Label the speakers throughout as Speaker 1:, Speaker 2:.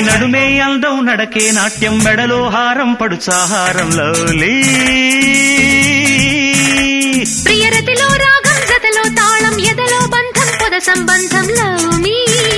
Speaker 1: చెలి నడుమే అందం నడకే నాట్యం మెడలో హారం పడుచాహారంలో
Speaker 2: ప్రియరతిలో రాగం జతలో తాళం ఎదలో బంధం పొద సంబంధంలో మీ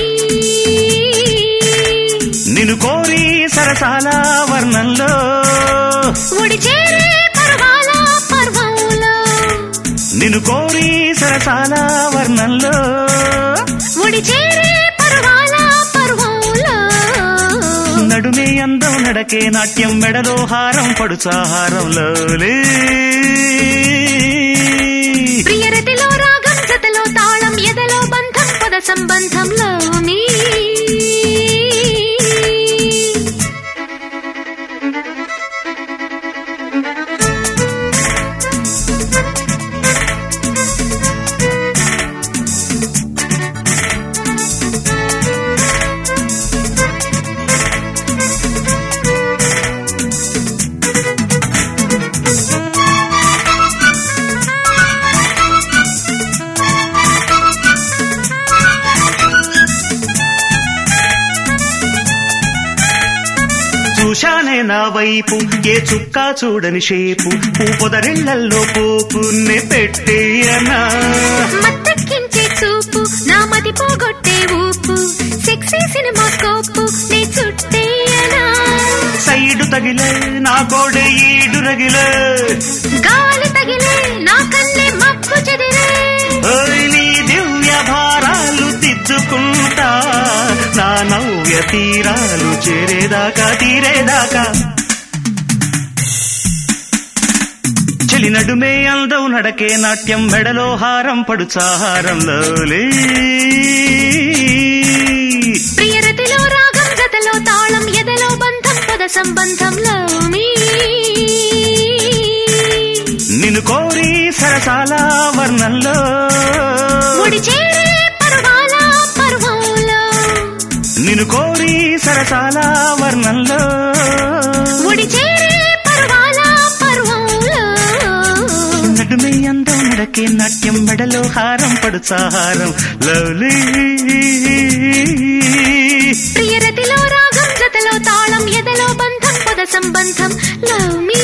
Speaker 1: నిన్ను కోరి సరసాల వర్ణంలో
Speaker 2: ఒడి చేరే పర్వాల పర్వంలో
Speaker 1: నిన్ను కోరి సరసాల వర్ణంలో
Speaker 2: ఒడి చేరే పర్వాల పర్వంలో
Speaker 1: నడుమే అందం నడకే నాట్యం మెడలో హారం పడుచాహారంలో
Speaker 2: ప్రియరతిలో రాగం జతలో తాళం ఎదలో బంధం పద సంబంధంలో మీ
Speaker 1: చూశానే నా వైపు ఏ చుక్క చూడని షేపు పూపొదరిళ్లల్లో పోపునే పెట్టేయనా
Speaker 2: మత్తెక్కించే చూపు నా మది పోగొట్టే ఊపు సెక్సీ సినిమా స్కోపు నీ చుట్టేయనా
Speaker 1: సైడు తగిలే నా గోడె ఈడు రగిలే
Speaker 2: గాలి తగిలే నా కళ్ళే మబ్బు చెదిరే
Speaker 1: ఓయ్ నీ దివ్య భారాలు దిద్దుకుంటా నా నవ్య తీరాలు చేరేదాకా తీరేదాకా చెలి నడుమే అందం నడకే నాట్యం మెడలో హారం పడుచాహారంలో
Speaker 2: ప్రియరతిలో రాగం జతలో తాళం ఎదలో బంధం పద సంబంధంలో మీ
Speaker 1: నిన్ను కోరి సరసాల వర్ణంలో
Speaker 2: ముడి చేరే పర్వాల పర్వంలో
Speaker 1: నిన్ను కోరి సరసాల వర్ణంలో
Speaker 2: ముడి చేరే పర్వాల పర్వంలో
Speaker 1: నడుమే అందం నడకే నాట్యం మెడలో హారం పడుచాహారం లవ్లీ
Speaker 2: ప్రియరతిలో రాగం జతలో తాళం ఎదలో బంధం పద సంబంధం లవ్ మీ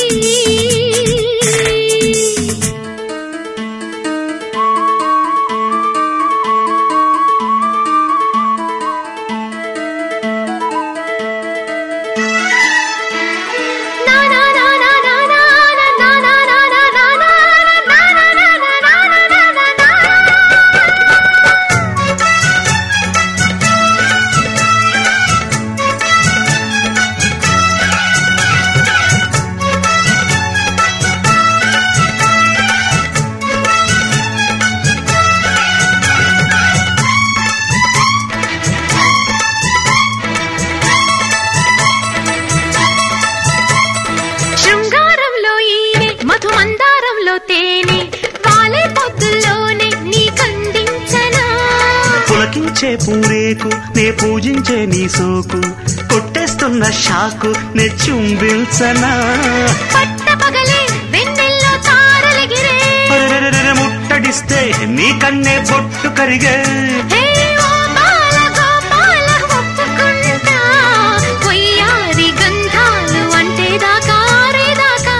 Speaker 2: శృంగారంలో ఈనే మధుమందారంలో తేనె వాలే పొద్దుల్లోనే నీ కందించనా
Speaker 1: పులకించే పూరేకు నే పూజించే నీ సోకు కొట్టేస్తున్న షాకు నే చుంబిల్చనా
Speaker 2: పట్ట పగలే వెన్నెల్లో తారలెగిరే
Speaker 1: అరెరెరెరె ముట్టడిస్తే నీ కన్నే పొట్టు కరిగే
Speaker 2: హే ఓ బాల గోపాల ఒప్పుకుంటా కొయ్యారి గంధాలు అంటే దాకా రేదాకా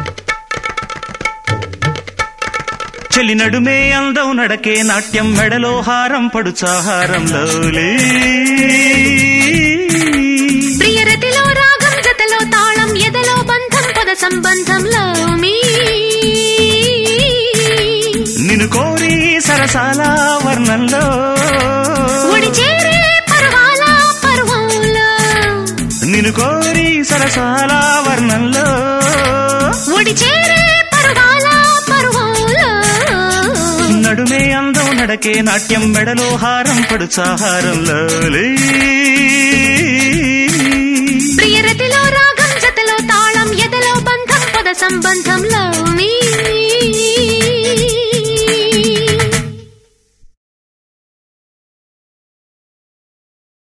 Speaker 1: చెలి నడుమే అందం నడకే నాట్యం మెడలో హారం పడుచాహారంలో
Speaker 2: ప్రియరతిలో రాగం జతలో తాళం ఎదలో బంధం పద సంబంధంలో మీ
Speaker 1: నిన్ను కోరి సరసాల వర్ణంలో
Speaker 2: ఒడి చేరే పర్వాల పర్వంలో
Speaker 1: నిన్ను కోరి సరసాల వర్ణంలో
Speaker 2: ఒడి చేరే పర్వాల పర్వంలో
Speaker 1: నడుమే అందం నడకే నాట్యం మెడలో హారం పడుచాహారంలో
Speaker 2: ప్రియరతిలో రాగం జతలో తాళం ఎదలో బంధం పద సంబంధంలో మీ